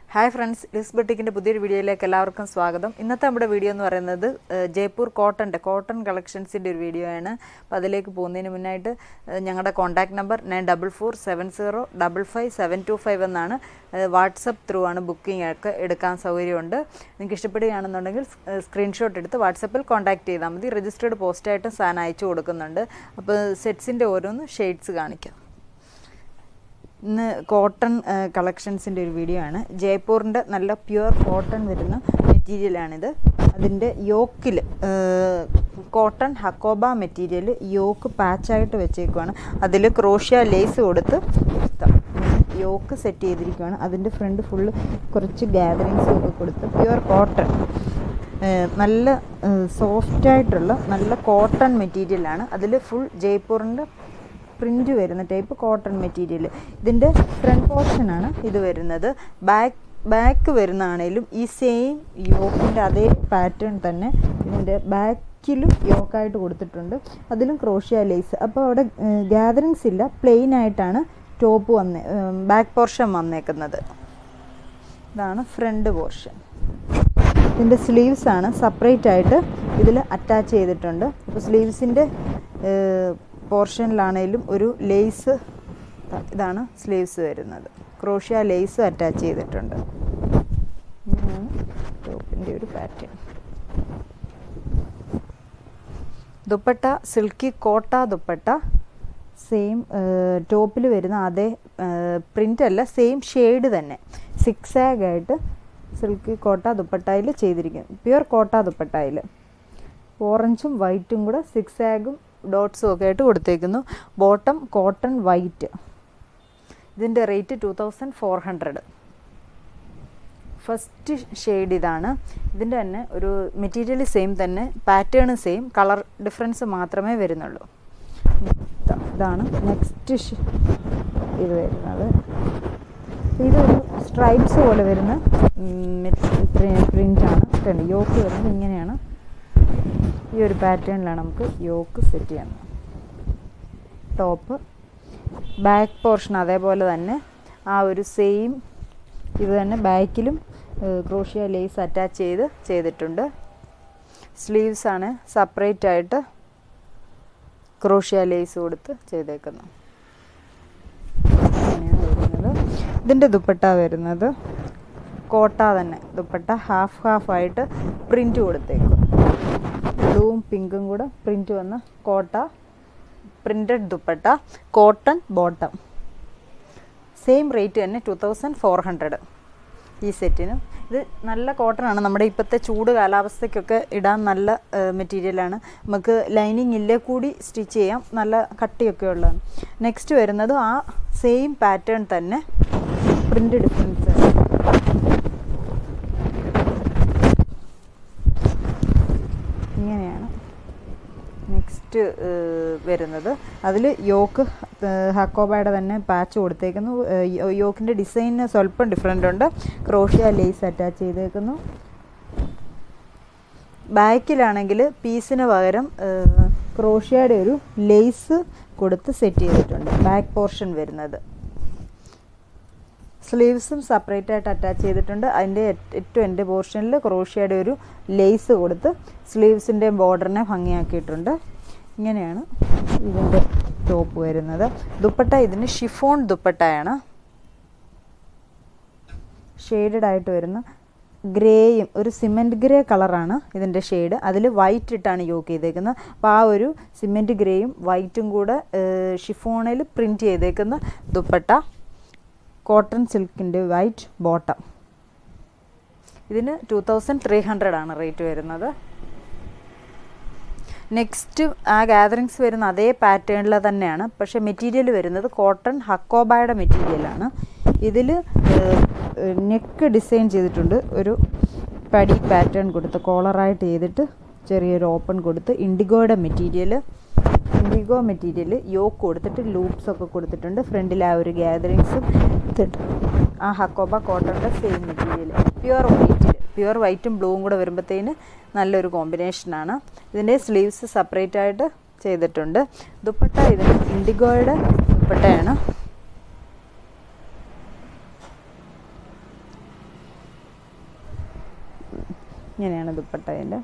hi friends Liz ബട്ടിക്കിൻ്റെ പുതിയൊരു വീഡിയോയിലേക്ക് എല്ലാവർക്കും സ്വാഗതം ഇന്നത്തെ നമ്മുടെ വീഡിയോ എന്ന് പറയുന്നത് ഏഹ്, ജയ്പൂർ കോട്ടൻ്റെ കോട്ടൺ കളക്ഷൻസിൻ്റെ ഒരു വീഡിയോ ആണ് അപ്പോൾ അതിലേക്ക് പോകുന്നതിന് മുന്നായിട്ട് ഏഹ്, ഞങ്ങളുടെ contact number nine double four seven zero double five seven two five എന്നാണ് വാട്സപ്പ് ത്രൂ ആണ് ബുക്കിംഗ് ഒക്കെ എടുക്കാൻ സൗകര്യമുണ്ട് നിങ്ങൾക്ക് ഇഷ്ടപ്പെടുകയാണെന്നുണ്ടെങ്കിൽ സ്ക്രീൻഷോട്ട് എടുത്ത് വാട്സപ്പിൽ കോൺടാക്ട് ചെയ്താൽ മതി രജിസ്റ്റേർഡ് പോസ്റ്റായിട്ടും സാധനം അയച്ചു കൊടുക്കുന്നുണ്ട് അപ്പോൾ സെറ്റ്സിൻ്റെ ഓരോന്ന് ഷെയ്ഡ്സ് കാണിക്കാം ഇന്ന് കോട്ടൺ കളക്ഷൻസിൻ്റെ ഒരു വീഡിയോ ആണ് ജയ്പൂറിൻ്റെ നല്ല പ്യുവർ കോട്ടൺ വരുന്ന മെറ്റീരിയലാണിത് അതിൻ്റെ യോക്കിൽ കോട്ടൺ ഹക്കോബ മെറ്റീരിയൽ യോക്ക് പാച്ചായിട്ട് വെച്ചേക്കുവാണ് അതിൽ ക്രോഷ്യ ലേസ് കൊടുത്ത് യോക്ക് സെറ്റ് ചെയ്തിരിക്കുകയാണ് അതിൻ്റെ ഫ്രണ്ട് ഫുള്ള് കുറച്ച് ഗ്യാതറിങ്സും ഒക്കെ കൊടുത്ത് പ്യുവർ കോട്ടൺ നല്ല സോഫ്റ്റായിട്ടുള്ള നല്ല കോട്ടൺ മെറ്റീരിയലാണ് അതിൽ ഫുൾ ജയ്പൂറിൻ്റെ പ്രിൻ്റ് വരുന്ന ടൈപ്പ് കോട്ടൺ മെറ്റീരിയൽ ഇതിൻ്റെ ഫ്രണ്ട് പോർഷനാണ് ഇത് വരുന്നത് ബാക്ക് ബാക്ക് വരുന്നതാണേലും ഈ സെയിം യോക്കിൻ്റെ അതേ പാറ്റേൺ തന്നെ ഇതിൻ്റെ ബാക്കിലും യോക്കായിട്ട് കൊടുത്തിട്ടുണ്ട് അതിലും ക്രോഷ്യ ലേസ് അപ്പോൾ അവിടെ ഗ്യാതറിങ്സ് ഇല്ല പ്ലെയിൻ ആയിട്ടാണ് ടോപ്പ് വന്നേ ബാക്ക് പോർഷൻ വന്നേക്കുന്നത് ഇതാണ് ഫ്രണ്ട് പോർഷൻ ഇതിൻ്റെ സ്ലീവ്സ് ആണ് സെപ്പറേറ്റ് ആയിട്ട് ഇതിൽ അറ്റാച്ച് ചെയ്തിട്ടുണ്ട് അപ്പോൾ സ്ലീവ്സിൻ്റെ പോർഷനിലാണേലും ഒരു ലേസ് ഇതാണ് സ്ലീവ്സ് വരുന്നത് ക്രോഷ്യ ലേസ് അറ്റാച്ച് ചെയ്തിട്ടുണ്ട് ഇങ്ങനെയാണ് ടോപ്പിൻ്റെ ഒരു പാറ്റേൺ ദുപ്പട്ട സിൽക്കി കോട്ട ദുപ്പട്ട സെയിം ടോപ്പിൽ വരുന്ന അതേ പ്രിൻ്റ് അല്ല സെയിം ഷെയ്ഡ് തന്നെ സിക്സ് ആഗ് ആയിട്ട് സിൽക്കി കോട്ട ദുപ്പട്ടയിൽ ചെയ്തിരിക്കും പ്യുവർ കോട്ട ദുപ്പട്ടയിൽ ഓറഞ്ചും വൈറ്റും കൂടെ സിക്സ് ആഗും ഡോട്ട്സും ഒക്കെ ആയിട്ട് കൊടുത്തേക്കുന്നു ബോട്ടം കോട്ടൺ വൈറ്റ് ഇതിൻ്റെ rate two thousand four hundred first shade ഇതാണ് ഇതിൻ്റെ തന്നെ ഒരു മെറ്റീരിയൽ സെയിം തന്നെ പാറ്റേൺ സെയിം കളർ ഡിഫറൻസ് മാത്രമേ വരുന്നുള്ളൂ ഇതാണ് നെക്സ്റ്റ് ഇത് വരുന്നത് ഇതൊരു സ്ട്രൈപ്സ് പോലെ വരുന്ന പ്രിൻ്റാണ് കണ്ട് യോക്ക് വരുന്നത് ഇങ്ങനെയാണ് ഈ ഒരു പാറ്റേണിലാണ് നമുക്ക് യോക്ക് സെറ്റ് ചെയ്യുന്നത് ടോപ്പ് ബാക്ക് പോർഷൻ അതേപോലെ തന്നെ ആ ഒരു സെയിം ഇത് തന്നെ ബാക്കിലും ക്രോഷ്യ ലേസ് അറ്റാച്ച് ചെയ്ത് ചെയ്തിട്ടുണ്ട് സ്ലീവ്സ് ആണ് സെപ്പറേറ്റ് ആയിട്ട് ക്രോഷ്യ ലേസ് കൊടുത്ത് ചെയ്തേക്കുന്നു അങ്ങനെയാണ് വരുന്നത് ഇതിൻ്റെ ദുപ്പട്ട വരുന്നത് കോട്ട തന്നെ ദുപ്പട്ട ഹാഫ് ഹാഫ് ആയിട്ട് പ്രിൻ്റ് കൊടുത്തേക്കും ബ്ലൂവും പിങ്കും കൂടെ പ്രിൻ്റ് വന്ന kota printed dupatta cotton bottom same rate തന്നെ ടു തൗസൻഡ് ഫോർ ഹൺഡ്രഡ് ഈ സെറ്റിന് ഇത് നല്ല കോട്ടൺ ആണ് നമ്മുടെ ഇപ്പോഴത്തെ ചൂട് കാലാവസ്ഥയ്ക്കൊക്കെ ഇടാൻ നല്ല മെറ്റീരിയലാണ് നമുക്ക് ലൈനിങ് ഇല്ലേ കൂടി സ്റ്റിച്ച് ചെയ്യാം നല്ല കട്ടിയൊക്കെ ഉള്ളതാണ് നെക്സ്റ്റ് വരുന്നത് ആ സെയിം പാറ്റേൺ തന്നെ പ്രിൻ്റ് ഡിഫറൻസ് ഇങ്ങനെയാണ് നെക്സ്റ്റ് വരുന്നത് അതിൽ യോക്ക് ഹക്കോബയുടെ തന്നെ പാച്ച് കൊടുത്തേക്കുന്നു യോക്കിൻ്റെ ഡിസൈന് സ്വല്പം ഡിഫറെൻ്റ് ഉണ്ട് ക്രോഷ്യ ലേസ് അറ്റാച്ച് ചെയ്തേക്കുന്നു ബാക്കിലാണെങ്കിൽ പീസിന് പകരം ക്രോഷ്യയുടെ ഒരു ലേസ് കൊടുത്ത് സെറ്റ് ചെയ്തിട്ടുണ്ട് ബാക്ക് പോർഷൻ വരുന്നത് സ്ലീവ്സും സെപ്പറേറ്റ് ആയിട്ട് അറ്റാച്ച് ചെയ്തിട്ടുണ്ട് അതിൻ്റെ ഏറ്റവും എൻ്റെ പോർഷനിൽ ക്രോഷ്യയുടെ ഒരു ലേസ് കൊടുത്ത് സ്ലീവ്സിൻ്റെ ബോർഡറിനെ ഭംഗിയാക്കിയിട്ടുണ്ട് ഇങ്ങനെയാണ് ഇതിൻ്റെ ടോപ്പ് വരുന്നത് ദുപ്പട്ട ഇതിന് ഷിഫോൺ ദുപ്പട്ടയാണ് ഷെയ്ഡഡ് ആയിട്ട് വരുന്ന ഗ്രേയും ഒരു സിമെൻറ്റ് ഗ്രേ കളറാണ് ഇതിൻ്റെ ഷെയ്ഡ് അതിൽ വൈറ്റ് ഇട്ടാണ് യോക്ക് ചെയ്തേക്കുന്നത് അപ്പോൾ ആ ഒരു സിമെൻറ്റ് ഗ്രേയും വൈറ്റും കൂടെ ഷിഫോണിൽ പ്രിൻറ്റ് ചെയ്തേക്കുന്ന ദുപ്പട്ട കോട്ടൺ സിൽക്കിൻ്റെ വൈറ്റ് ബോട്ടം ഇതിന് ടു തൗസൻഡ് ത്രീ ഹൺഡ്രഡ് ആണ് റേറ്റ് വരുന്നത് നെക്സ്റ്റ് ആ ഗാദറിങ്സ് വരുന്ന അതേ പാറ്റേണിൽ തന്നെയാണ് പക്ഷേ മെറ്റീരിയൽ വരുന്നത് കോട്ടൺ ഹക്കോബായുടെ മെറ്റീരിയലാണ് ഇതിൽ നെക്ക് ഡിസൈൻ ചെയ്തിട്ടുണ്ട് ഒരു പടി പാറ്റേൺ കൊടുത്ത് കോളറായിട്ട് ചെയ്തിട്ട് ചെറിയൊരു ഓപ്പൺ കൊടുത്ത് ഇൻഡിഗോയുടെ മെറ്റീരിയൽ ഇൻഡിഗോ മെറ്റീരിയൽ യോക്ക് കൊടുത്തിട്ട് ലൂപ്സ് ഒക്കെ കൊടുത്തിട്ടുണ്ട് ഫ്രണ്ടിൽ ആ ഒരു ഗ്യാതറിങ്സും ആ ഹക്കോബ കോട്ടണിൻ്റെ സെയിം മെറ്റീരിയൽ പ്യുവർ വൈറ്റിൽ പ്യുവർ വൈറ്റും ബ്ലൂവും കൂടെ വരുമ്പോഴത്തേന് നല്ലൊരു കോമ്പിനേഷനാണ് ഇതിൻ്റെ സ്ലീവ്സ് സെപ്പറേറ്റ് ആയിട്ട് ചെയ്തിട്ടുണ്ട് ദുപ്പട്ട ഇതിന് ഇൻഡിഗോയുടെ ദുപ്പട്ടയാണ് ഇങ്ങനെയാണ് ദുപ്പട്ട അതിൻ്റെ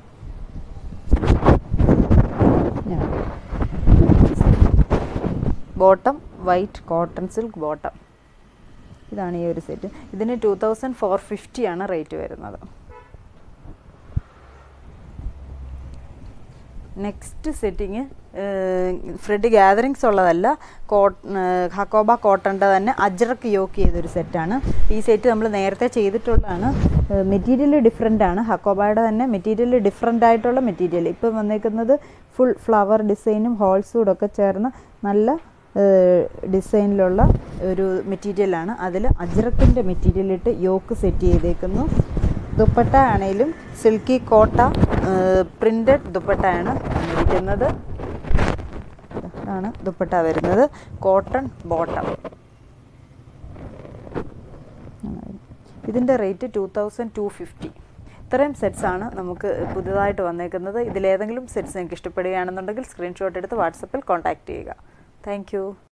bottom white cotton silk bottom ഇതാണ് ഈ ഒരു സെറ്റ് ഇതിന് ടു തൗസൻഡ് ഫോർ ഫിഫ്റ്റിയാണ് റേറ്റ് വരുന്നത് നെക്സ്റ്റ് സെറ്റിങ് ഫ്രെഡ് ഗ്യാതറിങ്സ് ഉള്ളതല്ല കോ ഹക്കോബ കോട്ടൻ്റെ തന്നെ അജ്രക്ക് യോക്ക് ചെയ്തൊരു സെറ്റാണ് ഈ സെറ്റ് നമ്മൾ നേരത്തെ ചെയ്തിട്ടുള്ളതാണ് മെറ്റീരിയൽ ഡിഫറെൻ്റ് ആണ് ഹക്കോബയുടെ തന്നെ മെറ്റീരിയൽ ഡിഫറെൻ്റ് ആയിട്ടുള്ള മെറ്റീരിയൽ ഇപ്പം വന്നേക്കുന്നത് ഫുൾ ഫ്ലവർ ഡിസൈനും ഹോൾസൂടെ ഒക്കെ ചേർന്ന് നല്ല ഡിസൈനിലുള്ള ഒരു മെറ്റീരിയലാണ് അതിൽ അജ്രക്കിൻ്റെ മെറ്റീരിയലിട്ട് യോക്ക് സെറ്റ് ചെയ്തേക്കുന്നു ദുപ്പട്ട ആണെങ്കിലും സിൽക്കി കോട്ട പ്രിൻറ്റഡ് ദുപ്പട്ടയാണ് വന്നിരിക്കുന്നത് ആണ് ദുപ്പട്ട വരുന്നത് കോട്ടൺ ബോട്ടം ഇതിൻ്റെ rate two thousand two fifty ഇത്രയും സെറ്റ്സാണ് നമുക്ക് പുതുതായിട്ട് വന്നേക്കുന്നത് ഇതിലേതെങ്കിലും സെറ്റ്സ് നിങ്ങൾക്ക് ഇഷ്ടപ്പെടുകയാണെന്നുണ്ടെങ്കിൽ സ്ക്രീൻഷോട്ട് എടുത്ത് വാട്സപ്പിൽ കോൺടാക്റ്റ് ചെയ്യുക താങ്ക്